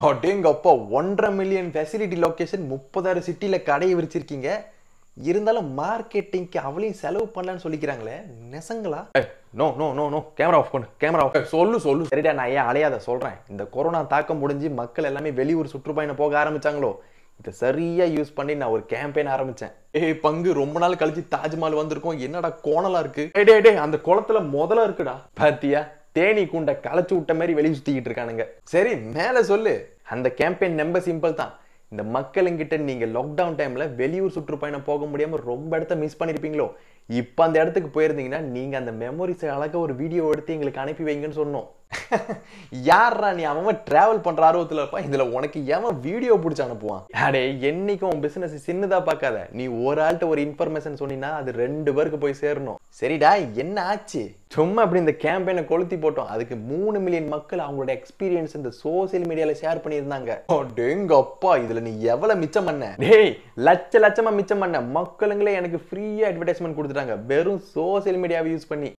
அடேங்கப்பா ஒன்றரை million facility location முப்பதாயிரம் சிட்டில கடையை விரிச்சிருக்கீங்க இருந்தாலும் மார்க்கெட்டிங்க்கு அவளையும் செலவு பண்ணலன்னு சொல்லிக்கிறாங்களே நெசங்களா no no no no camera off பண்ணு கேமரா ஆஃப் சொல்லு சொல்லு சரிடா நான் ஏன் அலையாத சொல்றேன் இந்த கொரோனா தாக்கம் முடிஞ்சு மக்கள் எல்லாமே வெளியூர் சுற்றுப்பயணம் போக ஆரம்பிச்சாங்களோ இதை சரியா யூஸ் பண்ணி நான் ஒரு கேம்பெயின் ஆரம்பிச்சேன் ஏய் பங்கு ரொம்ப நாள் கழிச்சு தாஜ்மஹால் வந்திருக்கோம் என்னடா கோணலா இருக்கு டேய் டேய் டேய் அந்த குளத்துல முதல்ல இருக்குடா பாத்தியா தேனி கூண்ட களைச்சு விட்ட மாதிரி வெளியே சுத்திக்கிட்டு இருக்கானுங்க சரி மேல சொல்லு அந்த கேம்பெயின் நம்ப சிம்பிள் தான் இந்த மக்களுங்கிட்ட நீங்க லாக்டவுன் டைம்ல வெளியூர் சுற்றுப்பயணம் போக முடியாம ரொம்ப இடத்த மிஸ் பண்ணிருப்பீங்களோ இப்ப அந்த இடத்துக்கு போயிருந்தீங்கன்னா நீங்க அந்த மெமரிஸ் அழகா ஒரு வீடியோ எடுத்து எங்களுக்கு அனுப்பி வைங்கன்னு சொன்னோம் யாரா நீ அவன் டிராவல் பண்ற ஆர்வத்துல இருப்பான் இதுல உனக்கு எவன் வீடியோ பிடிச்சு அனுப்புவான் அடே என்னைக்கும் உன் பிசினஸ் சின்னதா பார்க்காத நீ ஒரு ஆள்கிட்ட ஒரு இன்ஃபர்மேஷன் சொன்னீங்கன்னா அது ரெண்டு பேருக்கு போய் சேரணும் சரிடா என்ன ஆச்சு சும்மா அப்படி இந்த கேம்பெயினை கொளுத்தி போட்டோம் அதுக்கு மூணு மில்லியன் மக்கள் அவங்களோட எக்ஸ்பீரியன்ஸ் இந்த சோசியல் மீடியால ஷேர் பண்ணியிருந்தாங்க டேங்க அப்பா இதுல நீ எவ்வளவு மிச்சம் பண்ண டேய் லட்ச லட்சமா மிச்சம் பண்ண மக்களுங்களே எனக்கு ஃப்ரீயா அட்வர்டைஸ்மெண்ட் கொடுத்துட்டாங்க வெறும் சோசியல் மீடியாவை யூஸ் பண்ணி